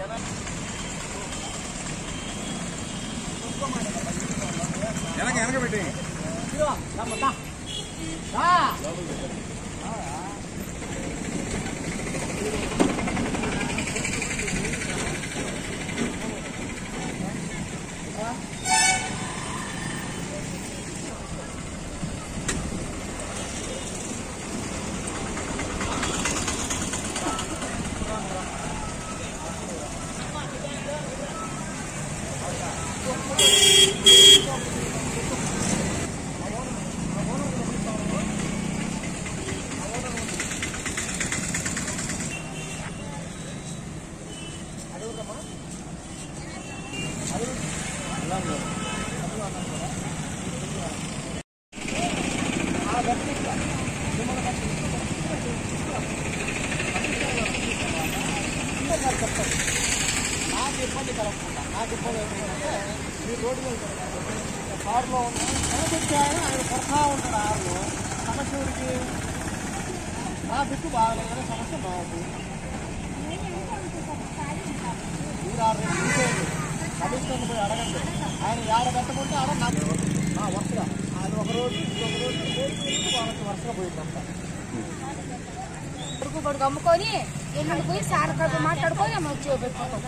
వెనక వెనక పెట్టి నాకు ఇబ్బంది కలగకుండా నాకు ఇబ్బంది అవుతుందంటే మీ రోడ్డు మీద కారులో ఉన్నాను వెనకొచ్చి ఆయన ఆయన కొడతా ఉంటాడు ఆరులో సమస్య ఊరికి నా దిక్కు బాగలేదని సమస్య నాకు మీరు ఆరు రేపు తీసేయండి కమిషనర్ని పోయి అడగండి ఆయన ఏడ పెట్టకుంటే ఆడ నాకు నా వరుసగా ఆయన ఒక రోజు ఇంకొక రోజు రోజు రోజు వాళ్ళకి వరుసగా పోయిందంట కొడుకు కొడుకు అమ్ముకొని ఎల్లుండి పోయి సార్ కడుపు మాట్లాడుకొని అమ్మ వచ్చి పెట్టుకుంటాం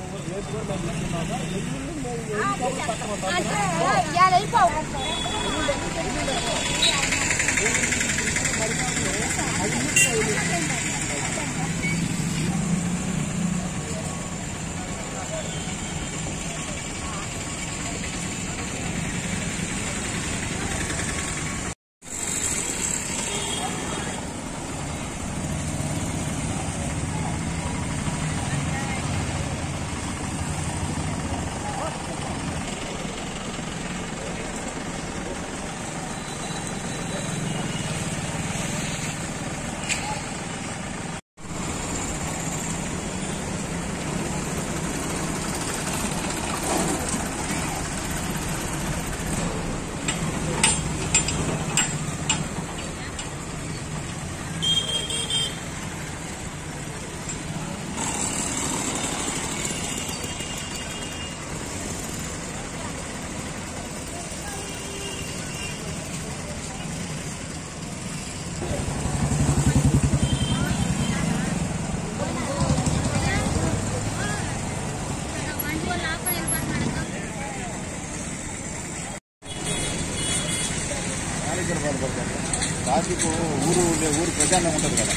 అంటే ఇవాళ అయిపోవు నాలుగు రూపాయలు పడుతుంది ట్రాఫిక్ ఊరు ఉండే ఊరు ప్రజాన్నం ఉంటుంది కదా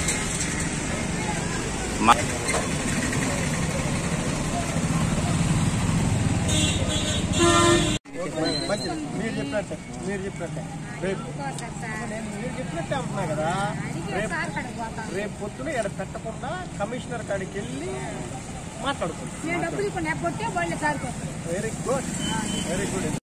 మంచిది మీరు చెప్పినట్టే మీరు చెప్పినట్టే రేపు నేను మీరు చెప్పినట్టే అంటున్నా కదా రేపు రేపు పొద్దున ఇక్కడ పెట్టకుండా కమిషనర్ కాడికి వెళ్ళి మాట్లాడుకుంటాం నేను డబ్బులు ఇప్పుడు నెప్పొట్టే వాళ్ళు కారుకొస్తాను వెరీ గుడ్ వెరీ గుడ్